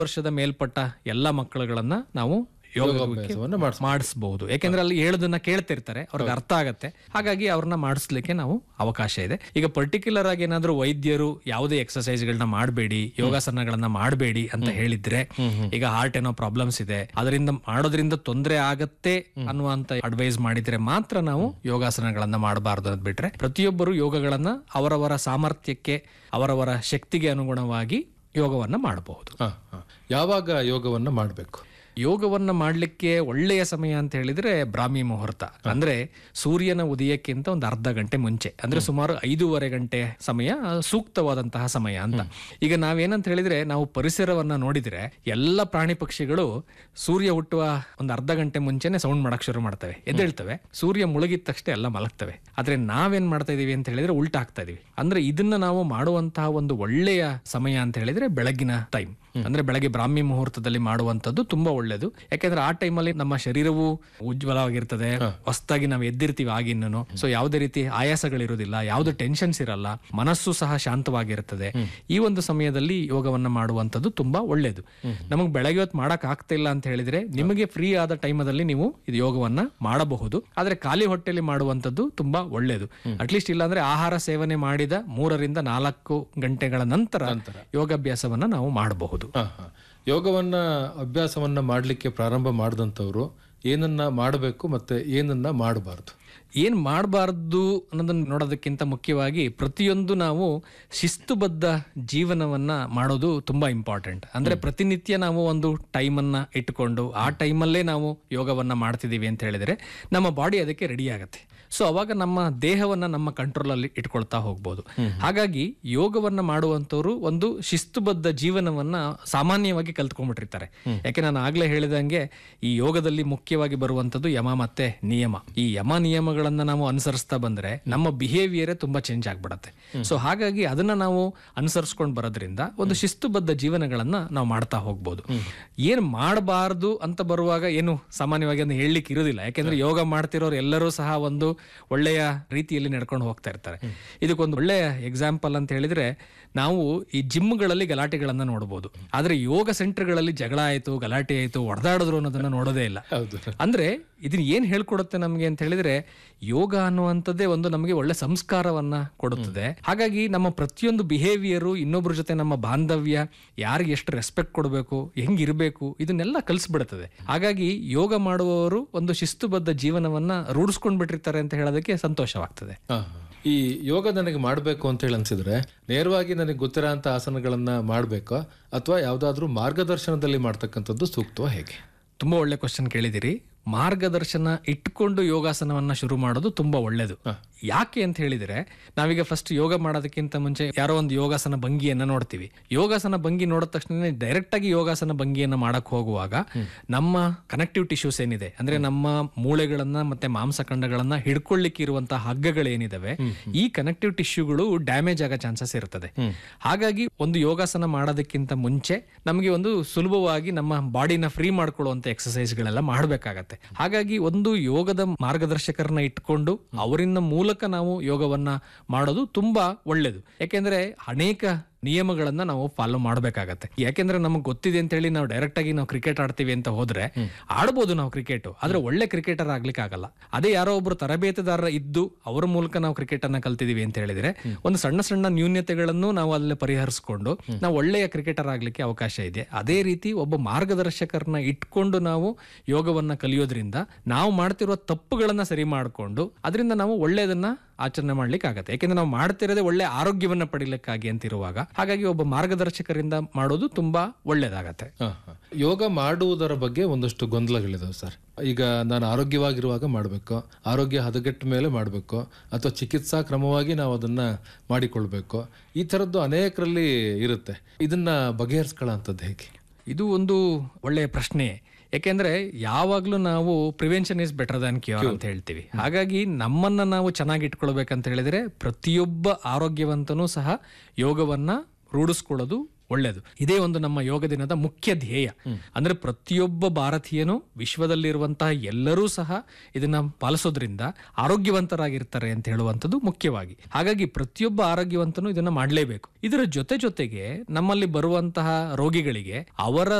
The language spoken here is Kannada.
ವರ್ಷದ ಮೇಲ್ಪಟ್ಟ ಎಲ್ಲ ಮಕ್ಕಳುಗಳನ್ನ ನಾವು ಯೋಗ ಯೋಗಾಭ್ಯಾಸವನ್ನ ಮಾಡಿಸ್ ಮಾಡಿಸಬಹುದು ಯಾಕೆಂದ್ರೆ ಅಲ್ಲಿ ಹೇಳೋದನ್ನ ಕೇಳ್ತಿರ್ತಾರೆ ಅವ್ರಿಗೆ ಅರ್ಥ ಆಗತ್ತೆ ಹಾಗಾಗಿ ಅವ್ರನ್ನ ಮಾಡಿಸ್ಲಿಕ್ಕೆ ನಾವು ಅವಕಾಶ ಇದೆ ಈಗ ಪರ್ಟಿಕ್ಯುಲರ್ ಆಗಿ ಏನಾದ್ರೂ ವೈದ್ಯರು ಯಾವುದೇ ಎಕ್ಸರ್ಸೈಸ್ ಗಳನ್ನ ಮಾಡಬೇಡಿ ಯೋಗಾಸನಗಳನ್ನ ಮಾಡಬೇಡಿ ಅಂತ ಹೇಳಿದ್ರೆ ಈಗ ಹಾರ್ಟ್ ಏನೋ ಪ್ರಾಬ್ಲಮ್ಸ್ ಇದೆ ಅದರಿಂದ ಮಾಡೋದ್ರಿಂದ ತೊಂದರೆ ಆಗತ್ತೆ ಅನ್ನುವಂತ ಅಡ್ವೈಸ್ ಮಾಡಿದ್ರೆ ಮಾತ್ರ ನಾವು ಯೋಗಾಸನಗಳನ್ನ ಮಾಡಬಾರ್ದು ಅಂತ ಬಿಟ್ರೆ ಪ್ರತಿಯೊಬ್ಬರು ಯೋಗಗಳನ್ನ ಅವರವರ ಸಾಮರ್ಥ್ಯಕ್ಕೆ ಅವರವರ ಶಕ್ತಿಗೆ ಅನುಗುಣವಾಗಿ ಯೋಗವನ್ನ ಮಾಡಬಹುದು ಹಾ, ಹಾ. ಯಾವಾಗ ಯೋಗವನ್ನ ಮಾಡಬೇಕು ಯೋಗವನ್ನ ಮಾಡ್ಲಿಕ್ಕೆ ಒಳ್ಳೆಯ ಸಮಯ ಅಂತ ಹೇಳಿದ್ರೆ ಬ್ರಾಹ್ಮಿ ಮುಹೂರ್ತ ಅಂದ್ರೆ ಸೂರ್ಯನ ಉದಯಕ್ಕಿಂತ ಒಂದು ಅರ್ಧ ಗಂಟೆ ಮುಂಚೆ ಅಂದ್ರೆ ಸುಮಾರು ಐದೂವರೆ ಗಂಟೆ ಸಮಯ ಸೂಕ್ತವಾದಂತಹ ಸಮಯ ಅಂತ ಈಗ ನಾವೇನಂತ ಹೇಳಿದ್ರೆ ನಾವು ಪರಿಸರವನ್ನ ನೋಡಿದ್ರೆ ಎಲ್ಲ ಪ್ರಾಣಿ ಪಕ್ಷಿಗಳು ಸೂರ್ಯ ಹುಟ್ಟುವ ಒಂದು ಅರ್ಧ ಗಂಟೆ ಮುಂಚೆನೆ ಸೌಂಡ್ ಮಾಡಕ್ ಶುರು ಮಾಡ್ತವೆ ಎದ್ದೇಳ್ತವೆ ಸೂರ್ಯ ಮುಳುಗಿದ ತಕ್ಷಣ ಎಲ್ಲ ಮಲಗ್ತವೆ ಆದ್ರೆ ನಾವೇನ್ ಮಾಡ್ತಾ ಇದೀವಿ ಅಂತ ಹೇಳಿದ್ರೆ ಉಲ್ಟಾ ಆಗ್ತಾ ಇದೀವಿ ಅಂದ್ರೆ ಇದನ್ನ ನಾವು ಮಾಡುವಂತಹ ಒಂದು ಒಳ್ಳೆಯ ಸಮಯ ಅಂತ ಹೇಳಿದ್ರೆ ಬೆಳಗಿನ ಟೈಮ್ ಅಂದ್ರೆ ಬೆಳಗ್ಗೆ ಬ್ರಾಹ್ಮಿ ಮುಹೂರ್ತದಲ್ಲಿ ಮಾಡುವಂತದ್ದು ತುಂಬಾ ಒಳ್ಳೇದು ಯಾಕೆಂದ್ರೆ ಆ ಟೈಮಲ್ಲಿ ನಮ್ಮ ಶರೀರವು ಉಜ್ವಲವಾಗಿರ್ತದೆ ಹೊಸದಾಗಿ ನಾವು ಎದ್ದಿರ್ತೀವಿ ಆಗಿನ್ನೂ ಸೊ ಯಾವುದೇ ರೀತಿ ಆಯಾಸಗಳಿರುವುದಿಲ್ಲ ಯಾವ್ದು ಟೆನ್ಷನ್ಸ್ ಇರಲ್ಲ ಮನಸ್ಸು ಸಹ ಶಾಂತವಾಗಿರುತ್ತದೆ ಈ ಒಂದು ಸಮಯದಲ್ಲಿ ಯೋಗವನ್ನ ಮಾಡುವಂತದ್ದು ತುಂಬಾ ಒಳ್ಳೇದು ನಮಗೆ ಬೆಳಗ್ಗೆ ಹೊತ್ತು ಮಾಡಕ್ ಆಗ್ತಾ ಇಲ್ಲ ಅಂತ ಹೇಳಿದ್ರೆ ನಿಮಗೆ ಫ್ರೀ ಆದ ಟೈಮಲ್ಲಿ ನೀವು ಇದು ಯೋಗವನ್ನ ಮಾಡಬಹುದು ಆದ್ರೆ ಖಾಲಿ ಹೊಟ್ಟೆಲಿ ಮಾಡುವಂತದ್ದು ತುಂಬಾ ಒಳ್ಳೇದು ಅಟ್ಲೀಸ್ಟ್ ಇಲ್ಲಾಂದ್ರೆ ಆಹಾರ ಸೇವನೆ ಮಾಡಿದ ಮೂರರಿಂದ ನಾಲ್ಕು ಗಂಟೆಗಳ ನಂತರ ಯೋಗಾಭ್ಯಾಸವನ್ನ ನಾವು ಮಾಡಬಹುದು ಹಾ, ಹಾ. ಯೋಗವನ್ನ ಅಭ್ಯಾಸವನ್ನ ಮಾಡಲಿಕ್ಕೆ ಪ್ರಾರಂಭ ಮಾಡಿದಂಥವ್ರು ಏನನ್ನ ಮಾಡಬೇಕು ಮತ್ತೆ ಏನನ್ನ ಮಾಡಬಾರ್ದು ಏನ್ ಮಾಡಬಾರ್ದು ಅನ್ನೋದನ್ನ ನೋಡೋದಕ್ಕಿಂತ ಮುಖ್ಯವಾಗಿ ಪ್ರತಿಯೊಂದು ನಾವು ಶಿಸ್ತುಬದ್ಧ ಜೀವನವನ್ನ ಮಾಡೋದು ತುಂಬಾ ಇಂಪಾರ್ಟೆಂಟ್ ಅಂದ್ರೆ ಪ್ರತಿನಿತ್ಯ ನಾವು ಒಂದು ಟೈಮನ್ನ ಇಟ್ಕೊಂಡು ಆ ಟೈಮಲ್ಲೇ ನಾವು ಯೋಗವನ್ನ ಮಾಡ್ತಿದೀವಿ ಅಂತ ಹೇಳಿದ್ರೆ ನಮ್ಮ ಬಾಡಿ ಅದಕ್ಕೆ ರೆಡಿ ಆಗುತ್ತೆ ಸೊ ಅವಾಗ ನಮ್ಮ ದೇಹವನ್ನ ನಮ್ಮ ಕಂಟ್ರೋಲ್ ಅಲ್ಲಿ ಇಟ್ಕೊಳ್ತಾ ಹೋಗ್ಬೋದು ಹಾಗಾಗಿ ಯೋಗವನ್ನ ಮಾಡುವಂತವ್ರು ಒಂದು ಶಿಸ್ತುಬದ್ಧ ಜೀವನವನ್ನ ಸಾಮಾನ್ಯವಾಗಿ ಕಲ್ತ್ಕೊಂಡ್ಬಿಟ್ಟಿರ್ತಾರೆ ಯಾಕೆ ನಾನು ಆಗ್ಲೇ ಹೇಳಿದಂಗೆ ಈ ಯೋಗದಲ್ಲಿ ಮುಖ್ಯವಾಗಿ ಬರುವಂತದ್ದು ಯಮ ಮತ್ತೆ ನಿಯಮ ಈ ಯಮ ನಿಯಮಗಳನ್ನ ನಾವು ಅನುಸರಿಸ್ತಾ ಬಂದ್ರೆ ನಮ್ಮ ಬಿಹೇವಿಯರೇ ತುಂಬಾ ಚೇಂಜ್ ಆಗ್ಬಿಡತ್ತೆ ಸೊ ಹಾಗಾಗಿ ಅದನ್ನ ನಾವು ಅನುಸರಿಸ್ಕೊಂಡು ಬರೋದ್ರಿಂದ ಒಂದು ಶಿಸ್ತುಬದ್ಧ ಜೀವನಗಳನ್ನ ನಾವು ಮಾಡ್ತಾ ಹೋಗ್ಬೋದು ಏನ್ ಮಾಡಬಾರ್ದು ಅಂತ ಬರುವಾಗ ಏನು ಸಾಮಾನ್ಯವಾಗಿ ಅದನ್ನ ಹೇಳಲಿಕ್ಕೆ ಇರೋದಿಲ್ಲ ಯಾಕೆಂದ್ರೆ ಯೋಗ ಮಾಡ್ತಿರೋರು ಎಲ್ಲರೂ ಸಹ ಒಂದು ಒಳ್ಳೆಯ ರೀತಿಯಲ್ಲಿ ನಡ್ಕೊಂಡು ಹೋಗ್ತಾ ಇರ್ತಾರೆ ಇದಕ್ಕೊಂದು ಒಳ್ಳೆಯ ಎಕ್ಸಾಂಪಲ್ ಅಂತ ಹೇಳಿದ್ರೆ ನಾವು ಈ ಜಿಮ್ಗಳಲ್ಲಿ ಗಲಾಟೆಗಳನ್ನ ನೋಡಬಹುದು ಆದ್ರೆ ಯೋಗ ಸೆಂಟರ್ಗಳಲ್ಲಿ ಜಗಳ ಆಯ್ತು ಗಲಾಟೆ ಆಯ್ತು ಹೊಡೆದಾಡಿದ್ರು ಅನ್ನೋದನ್ನ ನೋಡೋದೇ ಇಲ್ಲ ಹೌದು ಅಂದ್ರೆ ಇದನ್ನ ಏನ್ ಹೇಳ್ಕೊಡುತ್ತೆ ನಮ್ಗೆ ಅಂತ ಹೇಳಿದ್ರೆ ಯೋಗ ಅನ್ನುವಂಥದ್ದೇ ಒಂದು ನಮಗೆ ಒಳ್ಳೆ ಸಂಸ್ಕಾರವನ್ನ ಕೊಡುತ್ತದೆ ಹಾಗಾಗಿ ನಮ್ಮ ಪ್ರತಿಯೊಂದು ಬಿಹೇವಿಯರು ಇನ್ನೊಬ್ಬರ ಜೊತೆ ನಮ್ಮ ಬಾಂಧವ್ಯ ಯಾರಿಗೆ ಎಷ್ಟು ರೆಸ್ಪೆಕ್ಟ್ ಕೊಡಬೇಕು ಹೆಂಗಿರ್ಬೇಕು ಇದನ್ನೆಲ್ಲ ಕಲಿಸ್ಬಿಡುತ್ತದೆ ಹಾಗಾಗಿ ಯೋಗ ಮಾಡುವವರು ಒಂದು ಶಿಸ್ತುಬದ್ಧ ಜೀವನವನ್ನ ರೂಢಿಸ್ಕೊಂಡ್ ಬಿಟ್ಟಿರ್ತಾರೆ ಅಂತ ಹೇಳೋದಕ್ಕೆ ಸಂತೋಷವಾಗ್ತದೆ ಹಾ, ಹಾ. ಈ ಯೋಗ ನನಗೆ ಮಾಡಬೇಕು ಅಂತ ಹೇಳಿ ಅನ್ಸಿದ್ರೆ ನೇರವಾಗಿ ನನಗೆ ಗೊತ್ತಿರೋ ಅಂತ ಆಸನಗಳನ್ನ ಮಾಡಬೇಕೋ ಅಥವಾ ಯಾವ್ದಾದ್ರೂ ಮಾರ್ಗದರ್ಶನದಲ್ಲಿ ಮಾಡ್ತಕ್ಕಂಥದ್ದು ಸೂಕ್ತವ ಹೇಗೆ ತುಂಬಾ ಒಳ್ಳೆ ಕ್ವಶನ್ ಕೇಳಿದಿರಿ ಮಾರ್ಗದರ್ಶನ ಇಟ್ಕೊಂಡು ಯೋಗಾಸನವನ್ನ ಶುರು ಮಾಡೋದು ತುಂಬಾ ಒಳ್ಳೇದು ಯಾಕೆ ಅಂತ ಹೇಳಿದ್ರೆ ನಾವೀಗ ಫಸ್ಟ್ ಯೋಗ ಮಾಡೋದಕ್ಕಿಂತ ಮುಂಚೆ ಯಾರೋ ಒಂದು ಯೋಗಾಸನ ಭಂಗಿಯನ್ನ ನೋಡ್ತೀವಿ ಯೋಗಾಸನ ಭಂಗಿ ನೋಡಿದ ತಕ್ಷಣ ಡೈರೆಕ್ಟ್ ಆಗಿ ಯೋಗಾಸನ ಭಂಗಿಯನ್ನ ಮಾಡಕ್ ಹೋಗುವಾಗ ನಮ್ಮ ಕನೆಕ್ಟಿವ್ ಟಿಶ್ಯೂಸ್ ಏನಿದೆ ಅಂದ್ರೆ ನಮ್ಮ ಮೂಳೆಗಳನ್ನ ಮತ್ತೆ ಮಾಂಸಖಂಡಗಳನ್ನ ಹಿಡ್ಕೊಳ್ಳಿಕ್ಕೆ ಇರುವಂತಹ ಹಗ್ಗಗಳೇನಿದಾವೆ ಈ ಕನೆಕ್ಟಿವ್ ಟಿಶ್ಯೂಗಳು ಡ್ಯಾಮೇಜ್ ಆಗೋ ಚಾನ್ಸಸ್ ಇರ್ತದೆ ಹಾಗಾಗಿ ಒಂದು ಯೋಗಾಸನ ಮಾಡೋದಕ್ಕಿಂತ ಮುಂಚೆ ನಮಗೆ ಒಂದು ಸುಲಭವಾಗಿ ನಮ್ಮ ಬಾಡಿನ ಫ್ರೀ ಮಾಡ್ಕೊಳ್ಳುವಂತ ಎಕ್ಸಸೈಸ್ ಗಳೆಲ್ಲ ಮಾಡಬೇಕಾಗತ್ತೆ ಹಾಗಾಗಿ ಒಂದು ಯೋಗದ ಮಾರ್ಗದರ್ಶಕರನ್ನ ಇಟ್ಕೊಂಡು ಅವರಿಂದ ಮೂಲಕ ನಾವು ಯೋಗವನ್ನ ಮಾಡೋದು ತುಂಬಾ ಒಳ್ಳೇದು ಯಾಕೆಂದ್ರೆ ಅನೇಕ ನಿಯಮಗಳನ್ನ ನಾವು ಫಾಲೋ ಮಾಡಬೇಕಾಗತ್ತೆ ಯಾಕೆಂದ್ರೆ ನಮಗೆ ಗೊತ್ತಿದೆ ಅಂತ ಹೇಳಿ ನಾವು ಡೈರೆಕ್ಟ್ ಆಗಿ ನಾವು ಕ್ರಿಕೆಟ್ ಆಡ್ತೀವಿ ಅಂತ ಹೋದ್ರೆ ಆಡ್ಬೋದು ನಾವು ಕ್ರಿಕೆಟ್ ಆದ್ರೆ ಒಳ್ಳೆ ಕ್ರಿಕೆಟರ್ ಆಗ್ಲಿಕ್ಕೆ ಆಗಲ್ಲ ಅದೇ ಯಾರೋ ಒಬ್ರು ತರಬೇತುದಾರರ ಇದ್ದು ಅವರ ಮೂಲಕ ನಾವು ಕ್ರಿಕೆಟ್ ಅನ್ನ ಕಲ್ತಿದೀವಿ ಅಂತ ಹೇಳಿದ್ರೆ ಒಂದು ಸಣ್ಣ ಸಣ್ಣ ನ್ಯೂನ್ಯತೆಗಳನ್ನು ನಾವು ಅಲ್ಲೇ ಪರಿಹರಿಸಿಕೊಂಡು ನಾವು ಒಳ್ಳೆಯ ಕ್ರಿಕೆಟರ್ ಆಗ್ಲಿಕ್ಕೆ ಅವಕಾಶ ಇದೆ ಅದೇ ರೀತಿ ಒಬ್ಬ ಮಾರ್ಗದರ್ಶಕರನ್ನ ಇಟ್ಕೊಂಡು ನಾವು ಯೋಗವನ್ನ ಕಲಿಯೋದ್ರಿಂದ ನಾವು ಮಾಡ್ತಿರುವ ತಪ್ಪುಗಳನ್ನ ಸರಿ ಮಾಡಿಕೊಂಡು ಅದರಿಂದ ನಾವು ಒಳ್ಳೆಯದನ್ನ ಆಚರಣೆ ಮಾಡ್ಲಿಕ್ಕೆ ಆಗತ್ತೆ ಯಾಕೆಂದ್ರೆ ನಾವು ಮಾಡ್ತಿರೋದೇ ಒಳ್ಳೆ ಆರೋಗ್ಯವನ್ನ ಪಡಿಲಿಕ್ಕಾಗಿ ಅಂತಿರುವಾಗ ಹಾಗಾಗಿ ಒಬ್ಬ ಮಾರ್ಗದರ್ಶಕರಿಂದ ಮಾಡೋದು ತುಂಬಾ ಒಳ್ಳೇದಾಗತ್ತೆ ಹಾ, ಹಾ. ಯೋಗ ಮಾಡುವುದರ ಬಗ್ಗೆ ಒಂದಷ್ಟು ಗೊಂದಲಗಳಿದಾವೆ ಸರ್ ಈಗ ನಾನು ಆರೋಗ್ಯವಾಗಿರುವಾಗ ಮಾಡಬೇಕು ಆರೋಗ್ಯ ಹದಗೆಟ್ಟ ಮೇಲೆ ಮಾಡಬೇಕು ಅಥವಾ ಚಿಕಿತ್ಸಾ ಕ್ರಮವಾಗಿ ನಾವು ಅದನ್ನ ಮಾಡಿಕೊಳ್ಬೇಕು ಈ ಥರದ್ದು ಅನೇಕರಲ್ಲಿ ಇರುತ್ತೆ ಇದನ್ನ ಬಗೆಹರಿಸ್ಕೊಳ್ಳೋಂಥದ್ದು ಹೇಗೆ ಇದು ಒಂದು ಒಳ್ಳೆಯ ಪ್ರಶ್ನೆ ಯಾಕೆಂದ್ರೆ ಯಾವಾಗ್ಲೂ ನಾವು prevention is better than cure ಅಂತ ಹೇಳ್ತೀವಿ ಹಾಗಾಗಿ ನಮ್ಮನ್ನ ನಾವು ಚೆನ್ನಾಗಿ ಇಟ್ಕೊಳ್ಬೇಕಂತ ಹೇಳಿದ್ರೆ ಪ್ರತಿಯೊಬ್ಬ ಆರೋಗ್ಯವಂತನೂ ಸಹ ಯೋಗವನ್ನ ರೂಢಿಸ್ಕೊಳ್ಳೋದು ಒಳ್ಳೆಯದು ಇದೇ ಒಂದು ನಮ್ಮ ಯೋಗ ದಿನದ ಮುಖ್ಯ ಧ್ಯೇಯ ಅಂದ್ರೆ ಪ್ರತಿಯೊಬ್ಬ ಭಾರತೀಯನು ವಿಶ್ವದಲ್ಲಿರುವಂತಹ ಎಲ್ಲರೂ ಸಹ ಇದನ್ನ ಪಾಲಿಸೋದ್ರಿಂದ ಆರೋಗ್ಯವಂತರಾಗಿರ್ತಾರೆ ಅಂತ ಹೇಳುವಂಥದ್ದು ಮುಖ್ಯವಾಗಿ ಹಾಗಾಗಿ ಪ್ರತಿಯೊಬ್ಬ ಆರೋಗ್ಯವಂತನು ಇದನ್ನ ಮಾಡಲೇಬೇಕು ಇದರ ಜೊತೆ ಜೊತೆಗೆ ನಮ್ಮಲ್ಲಿ ಬರುವಂತಹ ರೋಗಿಗಳಿಗೆ ಅವರ